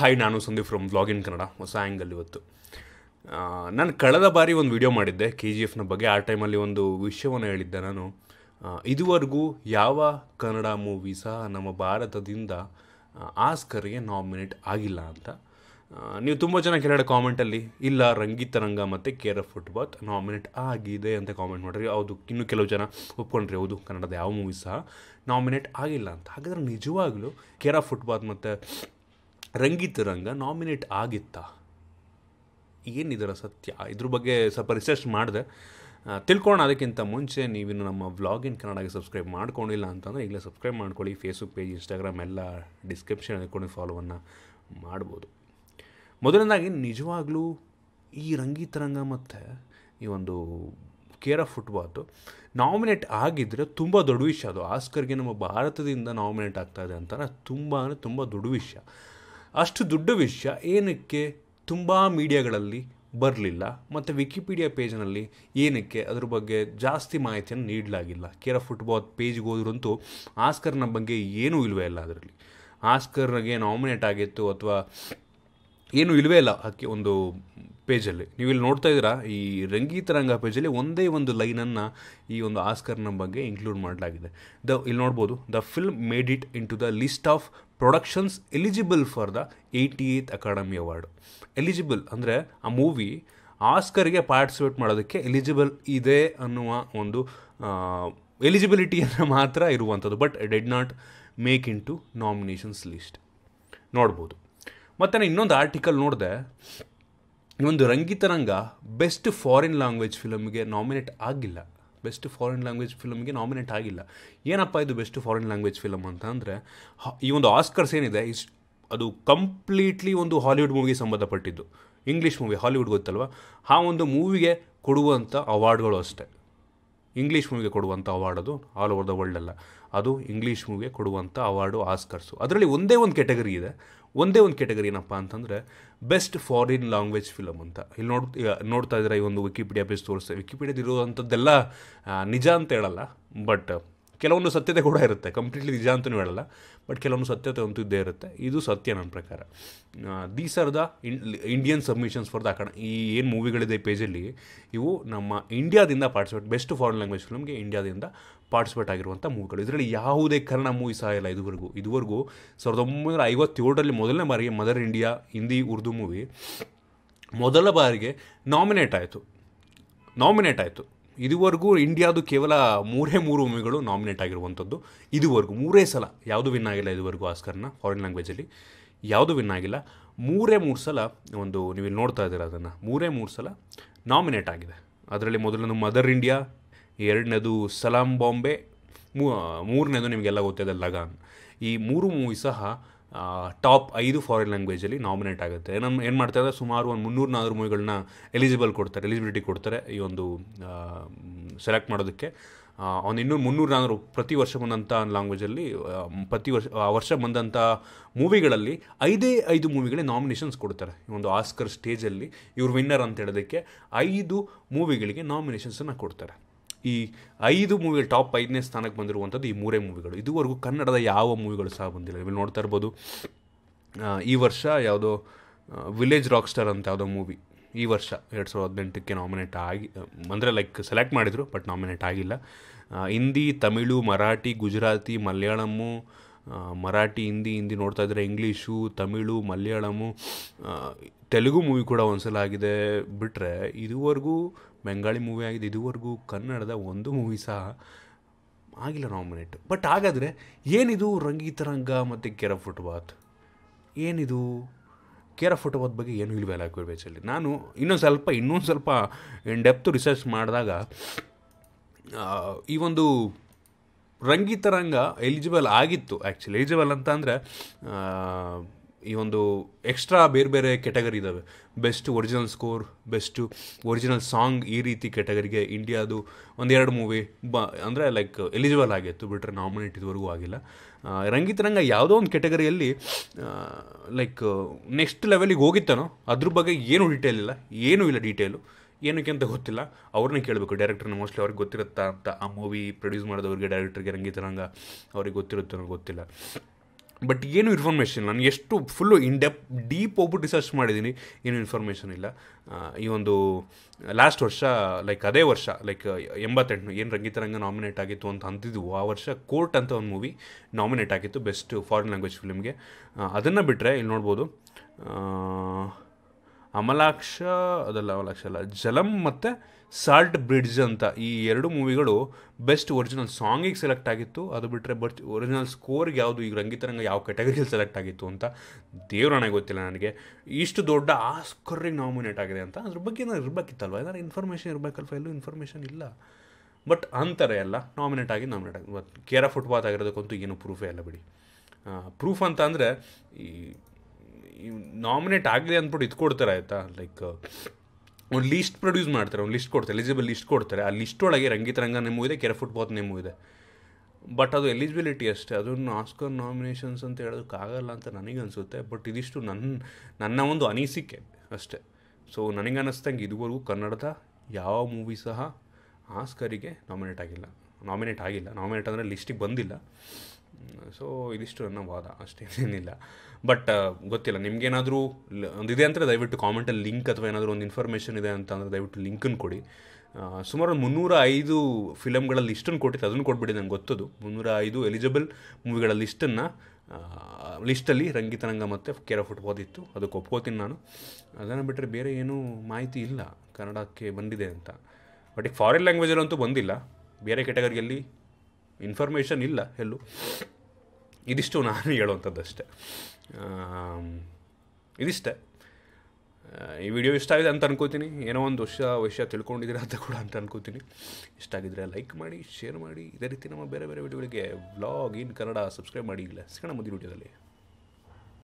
hi ನಾನು Sandeep from vlog in Kannada ಹೊಸ angle ಇವತ್ತು ಆ, ನಾನು ಕಳೆದ ಬಾರಿ ಒಂದು ವಿಡಿಯೋ ಮಾಡಿದ್ದೆ ಕೆ ಜಿ ಎಫ್ನ ಬಗ್ಗೆ ಆ ಟೈಮಲ್ಲಿ ಒಂದು ವಿಷಯವನ್ನು ಹೇಳಿದ್ದೆ ನಾನು ಆ, ಇದುವರೆಗೂ ಯಾವ ಕನ್ನಡ ಮೂವಿ ಸಹ ನಮ್ಮ ಭಾರತದಿಂದ ಆ, ಆಸ್ಕರ್ಗೆ ನಾಮಿನೇಟ್ ಆಗಿಲ್ಲ ಅಂತ ಆ, ನೀವು ತುಂಬ ಜನ ಕೆಳಗಡೆ ಕಾಮೆಂಟಲ್ಲಿ ಇಲ್ಲ ರಂಗಿತರಂಗ ಮತ್ತು ಕೇರ್ ಆಫ್ ಫುಟ್ಬಾತ್ ನಾಮಿನೇಟ್ ಆಗಿದೆ ಅಂತ ಕಾಮೆಂಟ್ ಮಾಡಿರಿ ಹೌದು ಇನ್ನು ಕೆಲವು ಜನ ಒಪ್ಕೊಂಡ್ರಿ ಹೌದು ಕನ್ನಡದ ಯಾವ ಮೂವಿ ಸಹ ನಾಮಿನೇಟ್ ಆಗಿಲ್ಲ ಅಂತ ಹಾಗಾದ್ರೆ ನಿಜವಾಗ್ಲೂ ಕೇರ್ ಆಫ್ ಫುಟ್ಬಾತ್ ಮತ್ತು ರಂಗಿತರಂಗ ನಾಮಿನೇಟ್ ಆಗಿತ್ತಾ ಏನಿದರ ಸತ್ಯ ಇದ್ರ ಬಗ್ಗೆ ಸ್ವಲ್ಪ ರಿಸರ್ಚ್ ಮಾಡಿದೆ ಆ, ತಿಳ್ಕೊಳ್ಳೋಣ ಅದಕ್ಕಿಂತ ಮುಂಚೆ ನೀವಿನ್ನು ನಮ್ಮ ವ್ಲಾಗ್ ಇನ್ ಕನ್ನಡಗೆ ಸಬ್ಸ್ಕ್ರೈಬ್ ಮಾಡ್ಕೊಂಡಿಲ್ಲ ಅಂತಂದರೆ ಈಗಲೇ ಸಬ್ಸ್ಕ್ರೈಬ್ ಮಾಡ್ಕೊಳ್ಳಿ ಫೇಸ್ಬುಕ್ ಪೇಜ್ ಇನ್ಸ್ಟಾಗ್ರಾಮ್ ಎಲ್ಲ ಡಿಸ್ಕ್ರಿಪ್ಷನ್ ಹಾಕೊಂಡು ಫಾಲೋವನ್ನು ಮಾಡ್ಬೋದು ಮೊದಲನೇದಾಗಿ ನಿಜವಾಗ್ಲೂ ಈ ರಂಗಿತರಂಗ ಮತ್ತು ಈ ಒಂದು ಕೇರ್ ಆಫ್ ಫುಟ್ಬಾತು ನಾಮಿನೇಟ್ ಆಗಿದ್ದರೆ ತುಂಬ ದೊಡ್ಡ ವಿಷಯ ಅದು ಆಸ್ಕರ್ಗೆ ನಮ್ಮ ಭಾರತದಿಂದ ನಾಮಿನೇಟ್ ಆಗ್ತಾ ಇದೆ ಅಂತಾರೆ ತುಂಬ ಅಂದರೆ ತುಂಬ ದೊಡ್ಡ ವಿಷಯ ಅಷ್ಟು ದೊಡ್ಡ ವಿಷಯ ಏನಕ್ಕೆ ತುಂಬ ಮೀಡಿಯಾಗಳಲ್ಲಿ ಬರಲಿಲ್ಲ ಮತ್ತು ವಿಕಿಪೀಡಿಯಾ ಪೇಜ್ನಲ್ಲಿ ಏನಕ್ಕೆ ಅದ್ರ ಬಗ್ಗೆ ಜಾಸ್ತಿ ಮಾಹಿತಿಯನ್ನು ನೀಡಲಾಗಿಲ್ಲ ಕೇರ್ ಆಫ್ ಫುಟ್ಬಾಲ್ ಪೇಜ್ಗೆ ಹೋದ್ರಂತೂ ಆಸ್ಕರ್ನ ಬಗ್ಗೆ ಏನೂ ಇಲ್ವೇ ಇಲ್ಲ ಅದರಲ್ಲಿ ಆಸ್ಕರ್ಗೆ ನಾಮಿನೇಟ್ ಆಗಿತ್ತು ಅಥವಾ ಏನು ಇಲ್ವೇ ಇಲ್ಲ ಅದಕ್ಕೆ ಒಂದು ಪೇಜಲ್ಲಿ ನೀವು ಇಲ್ಲಿ ನೋಡ್ತಾ ಇದ್ದೀರಾ ಈ ರಂಗೀತರಂಗ ಪೇಜಲ್ಲಿ ಒಂದೇ ಒಂದು ಲೈನನ್ನು ಈ ಒಂದು ಆಸ್ಕರ್ನ ಬಗ್ಗೆ ಇನ್ಕ್ಲೂಡ್ ಮಾಡಲಾಗಿದೆ ದ ಇಲ್ಲಿ ನೋಡ್ಬೋದು the film made it into the list of productions eligible for the eighty eighth Academy Award eligible ಅಂದರೆ ಆ ಮೂವಿ ಆಸ್ಕರ್ಗೆ ಪಾರ್ಟಿಸಿಪೇಟ್ ಮಾಡೋದಕ್ಕೆ ಎಲಿಜಿಬಲ್ ಇದೆ ಅನ್ನುವ ಒಂದು ಎಲಿಜಿಬಿಲಿಟಿಯನ್ನು ಮಾತ್ರ ಇರುವಂಥದ್ದು but did not make into nominations list ನೋಡ್ಬೋದು ಮತ್ತು ನಾನು ಇನ್ನೊಂದು ಆರ್ಟಿಕಲ್ ನೋಡಿದೆ ಈ ಒಂದು ರಂಗಿತರಂಗ ಬೆಸ್ಟ್ ಫಾರಿನ್ ಲ್ಯಾಂಗ್ವೇಜ್ ಫಿಲಮ್ಗೆ ನಾಮಿನೇಟ್ ಆಗಿಲ್ಲ ಬೆಸ್ಟ್ ಫಾರಿನ್ ಲ್ಯಾಂಗ್ವೇಜ್ ಫಿಲಮ್ಗೆ ನಾಮಿನೇಟ್ ಆಗಿಲ್ಲ ಏನಪ್ಪ ಇದು ಬೆಸ್ಟ್ ಫಾರಿನ್ ಲ್ಯಾಂಗ್ವೇಜ್ ಫಿಲಮ್ ಅಂತ ಅಂದರೆ ಈ ಒಂದು ಆಸ್ಕರ್ಸ್ ಏನಿದೆ ಇಸ್ ಅದು ಕಂಪ್ಲೀಟ್ಲಿ ಒಂದು ಹಾಲಿವುಡ್ ಮೂವಿಗೆ ಸಂಬಂಧಪಟ್ಟಿದ್ದು ಇಂಗ್ಲೀಷ್ ಮೂವಿ ಹಾಲಿವುಡ್ ಗೊತ್ತಲ್ವ ಆ ಒಂದು ಮೂವಿಗೆ ಕೊಡುವಂಥ ಅವಾರ್ಡ್ಗಳು ಅಷ್ಟೇ ಇಂಗ್ಲೀಷ್ ಮೂವಿಗೆ ಕೊಡುವಂಥ ಅವಾರ್ಡ್ ಅದು ಆಲ್ ಓವರ್ ದ ವರ್ಲ್ಡ್ ಅಲ್ಲ ಅದು ಇಂಗ್ಲೀಷ್ ಮೂವಿಗೆ ಕೊಡುವಂಥ ಅವಾರ್ಡು ಆಸ್ಕರ್ಸು ಅದರಲ್ಲಿ ಒಂದೇ ಒಂದು ಕೆಟಗರಿ ಇದೆ ಒಂದೇ ಒಂದು ಕೆಟಗರಿ ಏನಪ್ಪ ಅಂತಂದರೆ ಬೆಸ್ಟ್ ಫಾರಿನ್ ಲ್ಯಾಂಗ್ವೇಜ್ ಫಿಲಮ್ ಅಂತ ಇಲ್ಲಿ ನೋಡ್ ಈಗ ನೋಡ್ತಾ ಇದ್ದಾರೆ ಈ ಒಂದು ವಿಕಿಪೀಡಿಯಾ ಪೇಜ್ ತೋರಿಸ್ತೇವೆ ವಿಕಿಪೀಡಿಯಾದ ಇರುವಂಥದ್ದೆಲ್ಲ ಆ, ನಿಜ ಅಂತ ಹೇಳಲ್ಲ ಬಟ್ ಕೆಲವೊಂದು ಸತ್ಯತೆ ಕೂಡ ಇರುತ್ತೆ ಕಂಪ್ಲೀಟ್ಲಿ ನಿಜ ಅಂತಲೂ ಹೇಳಲ್ಲ ಬಟ್ ಕೆಲವೊಂದು ಸತ್ಯತೆ ಅಂತೂ ಇದ್ದೇ ಇರುತ್ತೆ ಇದು ಸತ್ಯ ನನ್ನ ಪ್ರಕಾರ these are the Indian submissions for the Academy ಈ ಏನು ಮೂವಿಗಳಿದೆ ಈ ಪೇಜಲ್ಲಿ ಇವು ನಮ್ಮ ಇಂಡಿಯಾದಿಂದ ಪಾರ್ಟಿಸಿಪೇಟ್ ಬೆಸ್ಟ್ ಫಾರಿನ್ ಲ್ಯಾಂಗ್ವೇಜ್ ಫಿಲ್ಮ್ಗೆ ಇಂಡಿಯಾದಿಂದ ಪಾರ್ಟಿಸಿಪೇಟ್ ಆಗಿರುವಂಥ ಮೂವಿಗಳು ಇದರಲ್ಲಿ ಯಾವುದೇ ಕನ್ನಡ ಮೂವಿ ಸಹ ಇಲ್ಲ ಇದುವರೆಗೂ ಇದುವರೆಗೂ ಸಾವಿರದ ಒಂಬೈನೂರ ಐವತ್ತೇಳರಲ್ಲಿ ಮೊದಲನೇ ಬಾರಿಗೆ Mother India Hindi Urdu movie ಮೊದಲ ಬಾರಿಗೆ ನಾಮಿನೇಟ್ ಆಯಿತು ನಾಮಿನೇಟ್ ಆಯಿತು ಇದುವರೆಗೂ ಇಂಡಿಯಾದು ಕೇವಲ ಮೂರೇ ಮೂರು ಮೂವಿಗಳು ನಾಮಿನೇಟ್ ಆಗಿರುವಂಥದ್ದು ಇದುವರೆಗೂ ಮೂರೇ ಸಲ ಯಾವುದು ವಿನ್ ಆಗಿಲ್ಲ ಇದುವರೆಗೂ ಆಸ್ಕರ್ನ ಫಾರಿನ್ ಲ್ಯಾಂಗ್ವೇಜಲ್ಲಿ ಯಾವುದು ವಿನ್ ಆಗಿಲ್ಲ ಮೂರೇ ಮೂರು ಸಲ ಒಂದು ನೀವು ಇಲ್ಲಿ ನೋಡ್ತಾ ಇದ್ದೀರ ಅದನ್ನು ಮೂರೇ ಮೂರು ಸಲ ನಾಮಿನೇಟ್ ಆಗಿದೆ ಅದರಲ್ಲಿ ಮೊದಲನೇದು ಮದರ್ ಇಂಡಿಯಾ ಎರಡನೇದು ಸಲಾಂ ಬಾಂಬೆ ಮೂ ಮೂರನೇದು ನಿಮಗೆಲ್ಲ ಗೊತ್ತಿದೆ ಲಗಾನ್ ಈ ಮೂರು ಮೂವಿ ಸಹ ಟಾಪ್ ಐದು ಫಾರಿನ್ ಲ್ಯಾಂಗ್ವೇಜಲ್ಲಿ ನಾಮಿನೇಟ್ ಆಗುತ್ತೆ ನಮ್ಮ ಏನು ಮಾಡ್ತಾ ಇದ್ದಾರೆ ಸುಮಾರು ಒಂದು ಮುನ್ನೂರು ನಾಲ್ಕು ಮೂವಿಗಳನ್ನ ಎಲಿಜಿಬಲ್ ಕೊಡ್ತಾರೆ ಎಲಿಜಿಬಿಲಿಟಿ ಕೊಡ್ತಾರೆ ಈ ಒಂದು ಸೆಲೆಕ್ಟ್ ಮಾಡೋದಕ್ಕೆ ಆ, ಒಂದು ಇನ್ನೂರು ಮುನ್ನೂರು ನಾನ್ನೂರು ಪ್ರತಿ ವರ್ಷ ಬಂದಂಥ ಲ್ಯಾಂಗ್ವೇಜಲ್ಲಿ ಆ, ಪ್ರತಿ ವರ್ಷ ಆ ವರ್ಷ ಬಂದಂಥ ಮೂವಿಗಳಲ್ಲಿ ಐದೇ ಐದು ಮೂವಿಗಳಿಗೆ ನಾಮಿನೇಷನ್ಸ್ ಕೊಡ್ತಾರೆ ಈ ಒಂದು ಆಸ್ಕರ್ ಸ್ಟೇಜಲ್ಲಿ ಇವ್ರು ವಿನ್ನರ್ ಅಂತ ಹೇಳೋದಕ್ಕೆ ಐದು ಮೂವಿಗಳಿಗೆ ನಾಮಿನೇಷನ್ಸನ್ನು ಕೊಡ್ತಾರೆ ಈ ಐದು ಮೂವಿಗಳು ಟಾಪ್ ಐದನೇ ಸ್ಥಾನಕ್ಕೆ ಬಂದಿರುವಂಥದ್ದು ಈ ಮೂರೇ ಮೂವಿಗಳು ಇದುವರೆಗೂ ಕನ್ನಡದ ಯಾವ ಮೂವಿಗಳು ಸಹ ಬಂದಿಲ್ಲ ಇಲ್ಲಿ ನೋಡ್ತಾ ಇರ್ಬೋದು ಆ, ಈ ವರ್ಷ ಯಾವುದೋ ವಿಲೇಜ್ ರಾಕ್ ಸ್ಟಾರ್ ಅಂತ ಯಾವುದೋ ಮೂವಿ ಈ ವರ್ಷ ಎರಡು ಸಾವಿರದ ಹದಿನೆಂಟಕ್ಕೆ ನಾಮಿನೇಟ್ ಆಗಿ ಅಂದರೆ ಲೈಕ್ ಸೆಲೆಕ್ಟ್ ಮಾಡಿದರು ಬಟ್ ನಾಮಿನೇಟ್ ಆಗಿಲ್ಲ ಆ, ಹಿಂದಿ ತಮಿಳು ಮರಾಠಿ ಗುಜರಾತಿ ಮಲಯಾಳಮ್ಮು ಆ, ಮರಾಠಿ ಹಿಂದಿ ಹಿಂದಿ ನೋಡ್ತಾ ಇದ್ದರೆ ಇಂಗ್ಲೀಷು ತಮಿಳು ಮಲಯಾಳಮು ಆ, ತೆಲುಗು ಮೂವಿ ಕೂಡ ಒಂದ್ಸಲ ಆಗಿದೆ ಬಿಟ್ಟರೆ ಇದುವರೆಗೂ ಬೆಂಗಾಳಿ ಮೂವಿ ಆಗಿದೆ ಇದುವರೆಗೂ ಕನ್ನಡದ ಒಂದು ಮೂವಿ ಸಹ ಆಗಿಲ್ಲ ನಾಮಿನೇಟ್ ಬಟ್ ಹಾಗಾದರೆ ಏನಿದು ರಂಗೀತರಂಗ ಮತ್ತು ಕೆರ ಫುಟ್ಬಾತ್ ಏನಿದು ಕೇರ್ ಆಫ್ ಫುಟ್ಬಾತ್ ಬಗ್ಗೆ ಏನು ಇಲ್ವೇ ಇಲ್ಲ ಬೇಚಲ್ಲಿ ನಾನು ಇನ್ನೊಂದು ಸ್ವಲ್ಪ ಇನ್ನೊಂದು ಸ್ವಲ್ಪ ಇನ್ ಡೆಪ್ತ್ ರಿಸರ್ಚ್ ಮಾಡಿದಾಗ ಆ, ಈ ಒಂದು ರಂಗಿತರಂಗ ಎಲಿಜಿಬಲ್ ಆಗಿತ್ತು ಆ್ಯಕ್ಚುಲಿ ಎಲಿಜಿಬಲ್ ಅಂತ ಅಂದರೆ ಈ ಒಂದು ಎಕ್ಸ್ಟ್ರಾ ಬೇರೆ ಬೇರೆ ಕೆಟಗರಿ ಇದ್ದಾವೆ best original score best original song ಈ ರೀತಿ ಕೆಟಗರಿಗೆ ಇಂಡಿಯಾದು ಒಂದೆರಡು ಮೂವಿ ಬ ಅಂದರೆ ಲೈಕ್ ಎಲಿಜಿಬಲ್ ಆಗಿತ್ತು ಬಿಟ್ಟರೆ ನಾಮಿನೇಟ್ ಇದುವರೆಗೂ ಆಗಿಲ್ಲ ಆ, ರಂಗಿತರಂಗ ಯಾವುದೋ ಒಂದು ಕೆಟಗರಿಯಲ್ಲಿ ಲೈಕ್ ನೆಕ್ಸ್ಟ್ ಲೆವೆಲಿಗೆ ಹೋಗಿತ್ತಾನೋ ಅದ್ರ ಬಗ್ಗೆ ಏನೂ ಡೀಟೇಲ್ ಇಲ್ಲ ಏನೂ ಇಲ್ಲ ಡೀಟೇಲು ಏನಕ್ಕೆ ಅಂತ ಗೊತ್ತಿಲ್ಲ ಅವ್ರನ್ನೇ ಕೇಳಬೇಕು ಡೈರೆಕ್ಟರ್ನ ಮೋಸ್ಟ್ಲಿ ಅವ್ರಿಗೆ ಗೊತ್ತಿರುತ್ತಾ ಅಂತ ಆ ಮೂವಿ ಪ್ರೊಡ್ಯೂಸ್ ಮಾಡಿದವ್ರಿಗೆ ಡೈರೆಕ್ಟರ್ಗೆ ರಂಗಿತರಂಗ ಅವ್ರಿಗೆ ಗೊತ್ತಿರುತ್ತೋ ಗೊತ್ತಿಲ್ಲ ಬಟ್ ಏನು ಇನ್ಫಾರ್ಮೇಷನ್ ನಾನು ಎಷ್ಟು ಫುಲ್ಲು ಇನ್ ಡೆಪ್ ಡೀಪ್ ಹೋಗ್ಬಿಟ್ಟು ರಿಸರ್ಚ್ ಮಾಡಿದ್ದೀನಿ ಏನು ಇನ್ಫಾರ್ಮೇಷನ್ ಇಲ್ಲ ಆ, ಈ ಒಂದು ಲಾಸ್ಟ್ ವರ್ಷ ಲೈಕ್ ಅದೇ ವರ್ಷ ಲೈಕ್ ಎಂಬತ್ತೆಂಟು ಏನು ರಂಗಿತರಂಗ ನಾಮಿನೇಟ್ ಆಗಿತ್ತು ಅಂತ ಅಂತಿದ್ವು ಆ ವರ್ಷ ಕೋರ್ಟ್ ಅಂತ ಒಂದು ಮೂವಿ ನಾಮಿನೇಟ್ ಆಗಿತ್ತು ಬೆಸ್ಟ್ ಫಾರಿನ್ ಲ್ಯಾಂಗ್ವೇಜ್ ಫಿಲ್ಮ್ಗೆ ಅದನ್ನು ಬಿಟ್ಟರೆ ಇಲ್ಲಿ ನೋಡ್ಬೋದು ಆ, ಅಮಲಾಕ್ಷ ಅದಲ್ಲ ಅಮಲಾಕ್ಷ ಅಲ್ಲ ಜಲಂ ಮತ್ತು ಸಾಲ್ಟ್ ಬ್ರಿಡ್ಜ್ ಅಂತ ಈ ಎರಡು ಮೂವಿಗಳು ಬೆಸ್ಟ್ ಒರಿಜಿನಲ್ ಸಾಂಗಿಗೆ ಸೆಲೆಕ್ಟ್ ಆಗಿತ್ತು ಅದು ಬಿಟ್ಟರೆ ಬಟ್ ಒರಿಜಿನಲ್ ಸ್ಕೋರ್ಗೆ ಯಾವುದು ಈಗ ರಂಗಿತರಂಗ ಯಾವ ಕೆಟಗರಿಯಲ್ಲಿ ಸೆಲೆಕ್ಟ್ ಆಗಿತ್ತು ಅಂತ ದೇವ್ರಣೆ ಗೊತ್ತಿಲ್ಲ ನನಗೆ ಇಷ್ಟು ದೊಡ್ಡ ಆಸ್ಕರ್ರಿಗೆ ನಾಮಿನೇಟ್ ಆಗಿದೆ ಅಂತ ಅದ್ರ ಬಗ್ಗೆ ಏನಾದ್ರು ಇರಬೇಕಿತ್ತಲ್ವ ಏನಾದ್ರು ಇನ್ಫಾರ್ಮೇಷನ್ ಇರಬೇಕಲ್ವ ಎಲ್ಲೂ ಇನ್ಫಾರ್ಮೇಷನ್ ಇಲ್ಲ ಬಟ್ ಅಂತಾರೆ ಎಲ್ಲ ನಾಮಿನೇಟ್ ಆಗಿ ನಾಮಿನೇಟ್ ಆಗಿ ಬಟ್ ಕೇರ ಫುಟ್ಪಾತ್ ಆಗಿರೋದಕ್ಕಂತೂ ಏನು ಪ್ರೂಫೇ ಇಲ್ಲ ಬಿಡಿ ಪ್ರೂಫ್ ಅಂತ ಅಂದರೆ ಈ ನಾಮಿನೇಟ್ ಆಗಲಿ ಅಂದ್ಬಿಟ್ಟು ಇದು ಕೊಡ್ತಾರೆ ಆಯಿತಾ ಲೈಕ್ ಒಂದು ಲಿಸ್ಟ್ ಪ್ರೊಡ್ಯೂಸ್ ಮಾಡ್ತಾರೆ ಒಂದು ಲಿಸ್ಟ್ ಕೊಡ್ತಾರೆ ಎಲಿಜಿಬಲ್ ಲಿಸ್ಟ್ ಕೊಡ್ತಾರೆ ಆ ಲಿಸ್ಟ್ ಒಳಗೆ ರಂಗಿತರಂಗ ನೆಮ್ಮು ಇದೆ ಕೆರೆ ಫುಟ್ಪಾತ್ ನೆಮ್ಮು ಇದೆ ಬಟ್ ಅದು ಎಲಿಜಿಬಿಲಿಟಿ ಅಷ್ಟೇ ಅದನ್ನು ಆಸ್ಕರ್ ನಾಮಿನೇಷನ್ಸ್ ಅಂತ ಹೇಳೋದಕ್ಕಾಗಲ್ಲ ಅಂತ ನನಗನ್ಸುತ್ತೆ ಬಟ್ ಇದಿಷ್ಟು ನನ್ನ ನನ್ನ ಒಂದು ಅನಿಸಿಕೆ ಅಷ್ಟೇ ಸೊ ನನಗನ್ನಿಸ್ದಂಗೆ ಇದುವರೆಗೂ ಕನ್ನಡದ ಯಾವ ಮೂವಿ ಸಹ ಆಸ್ಕರಿಗೆ ನಾಮಿನೇಟ್ ಆಗಿಲ್ಲ ನಾಮಿನೇಟ್ ಆಗಿಲ್ಲ ನಾಮಿನೇಟ್ ಅಂದರೆ ಲಿಸ್ಟಿಗೆ ಬಂದಿಲ್ಲ ಸೊ ಇದಿಷ್ಟು ನನ್ನ ವಾದ ಅಷ್ಟೇನಿಲ್ಲ ಬಟ್ ಗೊತ್ತಿಲ್ಲ ನಿಮ್ಗೇನಾದರೂ ಒಂದಿದೆ ಅಂದರೆ ದಯವಿಟ್ಟು ಕಾಮೆಂಟಲ್ಲಿ ಲಿಂಕ್ ಅಥವಾ ಏನಾದರೂ ಒಂದು ಇನ್ಫಾರ್ಮೇಷನ್ ಇದೆ ಅಂತ ಅಂದರೆ ದಯವಿಟ್ಟು ಲಿಂಕನ್ನು ಕೊಡಿ ಆ, ಸುಮಾರು ಒಂದು ಮುನ್ನೂರ ಐದು ಫಿಲಮ್ಗಳ ಲಿಸ್ಟನ್ನು ಕೊಟ್ಟಿತ್ತು ಅದನ್ನು ಕೊಟ್ಬಿಡಿ ನಂಗೆ ಗೊತ್ತದು ಮುನ್ನೂರ ಐದು ಎಲಿಜಿಬಲ್ ಮೂವಿಗಳ ಲಿಸ್ಟನ್ನು ಲಿಸ್ಟಲ್ಲಿ ರಂಗಿತರಂಗ ಮತ್ತು ಕೇರ ಫುಟ್ಬಾಲ್ ಇತ್ತು ಅದಕ್ಕೆ ಒಪ್ಕೋತೀನಿ ನಾನು ಅದನ್ನು ಬಿಟ್ಟರೆ ಬೇರೆ ಏನೂ ಮಾಹಿತಿ ಇಲ್ಲ ಕನ್ನಡಕ್ಕೆ ಬಂದಿದೆ ಅಂತ ಬಟ್ ಈಗ ಫಾರಿನ್ ಲ್ಯಾಂಗ್ವೇಜಲ್ಲಂತೂ ಬಂದಿಲ್ಲ ಬೇರೆ ಕೆಟಗರಿಯಲ್ಲಿ ಇನ್ಫಾರ್ಮೇಷನ್ ಇಲ್ಲ ಎಲ್ಲೂ ಇದಿಷ್ಟು ನಾನು ಹೇಳುವಂಥದ್ದಷ್ಟೇ ಆಮ್, ಇದಿಷ್ಟೇ ಆ, ಈ ವಿಡಿಯೋ ಇಷ್ಟ ಆಗಿದೆ ಅಂತ ಅನ್ಕೋತೀನಿ ಏನೋ ಒಂದು ವರ್ಷ ವಿಷಯ ತಿಳ್ಕೊಂಡಿದ್ದೀರಾ ಅಂತ ಕೂಡ ಅಂತ ಅನ್ಕೋತೀನಿ ಇಷ್ಟ ಆಗಿದ್ರೆ ಲೈಕ್ ಮಾಡಿ ಶೇರ್ ಮಾಡಿ ಇದೇ ರೀತಿ ನಮ್ಮ ಬೇರೆ ಬೇರೆ ವಿಡಿಯೋಗಳಿಗೆ ವ್ಲಾಗ್ ಇನ್ ಕನ್ನಡ ಸಬ್ಸ್ಕ್ರೈಬ್ ಮಾಡಿ ಈಗಲೇ ಸಿಗೋಣ ಮುಂದಿನ ವಿಡಿಯೋದಲ್ಲಿ